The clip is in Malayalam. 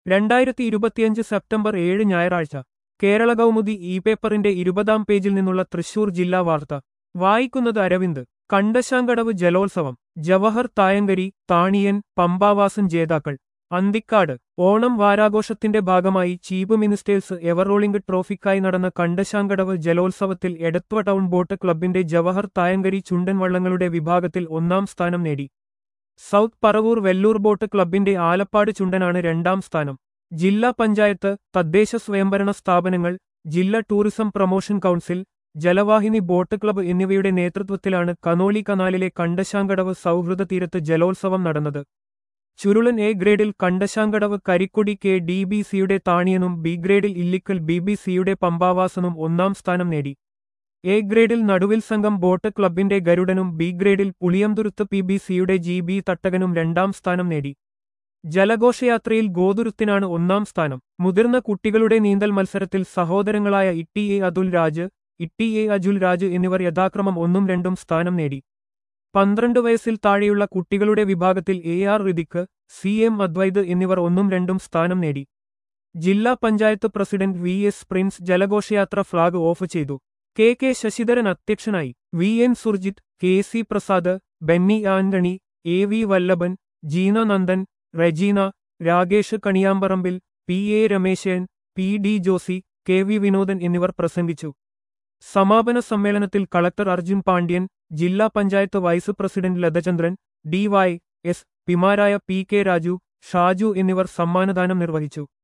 രണ്ടായിരത്തി ഇരുപത്തിയഞ്ച് സെപ്റ്റംബർ ഏഴ് ഞായറാഴ്ച കേരള കൗമുദി ഇ പേപ്പറിന്റെ ഇരുപതാം പേജിൽ നിന്നുള്ള തൃശൂർ ജില്ലാ വാർത്ത വായിക്കുന്നത് അരവിന്ദ് കണ്ടശാങ്കടവ് ജലോത്സവം ജവഹർ തായങ്കരി താണിയൻ പമ്പാവാസൻ ജേതാക്കൾ അന്തിക്കാട് ഓണം വാരാഘോഷത്തിന്റെ ഭാഗമായി ചീഫ് മിനിസ്റ്റേഴ്സ് എവറോളിംഗ് ട്രോഫിക്കായി നടന്ന കണ്ടശാങ്കടവ് ജലോത്സവത്തിൽ എടത്വ ടൗൺ ബോട്ട് ക്ലബിന്റെ ജവഹർ തായങ്കരി ചുണ്ടൻ വള്ളങ്ങളുടെ വിഭാഗത്തിൽ ഒന്നാം സ്ഥാനം നേടി സൗത്ത് പറവൂർ വെല്ലൂർ ബോട്ട് ക്ലബിന്റെ ആലപ്പാട് ചുണ്ടനാണ് രണ്ടാം സ്ഥാനം ജില്ലാ പഞ്ചായത്ത് തദ്ദേശ സ്വയംഭരണ സ്ഥാപനങ്ങൾ ജില്ലാ tourism promotion council Jalavahini boat club എന്നിവയുടെ നേതൃത്വത്തിലാണ് കനോലി കനാലിലെ കണ്ടശാങ്കടവ് സൗഹൃദ തീരത്ത് ജലോത്സവം നടന്നത് ചുരുളൻ എ ഗ്രേഡിൽ Kandassankadavu Karikkodi K D B സിയുടെ താണിയനും ബി ഗ്രേഡിൽ ഇല്ലിക്കൽ ബി ബി സിയുടെ പമ്പാവാസനും ഒന്നാം സ്ഥാനം നേടി എ ഗ്രേഡിൽ നടുവിൽ സംഘം ബോട്ട് ക്ലബിന്റെ ഗരുഡനും ബി ഗ്രേഡിൽ പുളിയംതുരുത്ത് പി ബി സിയുടെ ജി ബി തട്ടകനും രണ്ടാം സ്ഥാനം നേടി ജലഘോഷയാത്രയിൽ ഗോതുരുത്തിനാണ് ഒന്നാം സ്ഥാനം മുതിർന്ന കുട്ടികളുടെ നീന്തൽ മത്സരത്തിൽ സഹോദരങ്ങളായ ഇട്ടി എ അതുൽ രാജ് ഇട്ടി എ അജുൽ രാജ് എന്നിവർ യഥാക്രമം ഒന്നും രണ്ടും സ്ഥാനം നേടി പന്ത്രണ്ട് വയസ്സിൽ താഴെയുള്ള കുട്ടികളുടെ വിഭാഗത്തിൽ A R Hrithik C M Adwaith എന്നിവർ ഒന്നും രണ്ടും സ്ഥാനം നേടി ജില്ലാ panchayat president V S Prince ജലഘോഷയാത്ര ഫ്ളാഗ് ഓഫ് ചെയ്തു കെ കെ ശശിധരൻ അധ്യക്ഷനായി V N Surjith K C Prasad Benny Antony A V Vallabhan Jeena Nandan Regina Rakesh Kaniyamparambil P A Rameshan P D Josy K V Vinodan എന്നിവർ പ്രസംഗിച്ചു സമാപന സമ്മേളനത്തിൽ കളക്ടർ അർജുൻ പാണ്ഡ്യൻ ജില്ലാ panchayat vice president Lathachandran D Y S പിമാരായ P K Raju Shaju എന്നിവർ സമ്മാനദാനം നിർവഹിച്ചു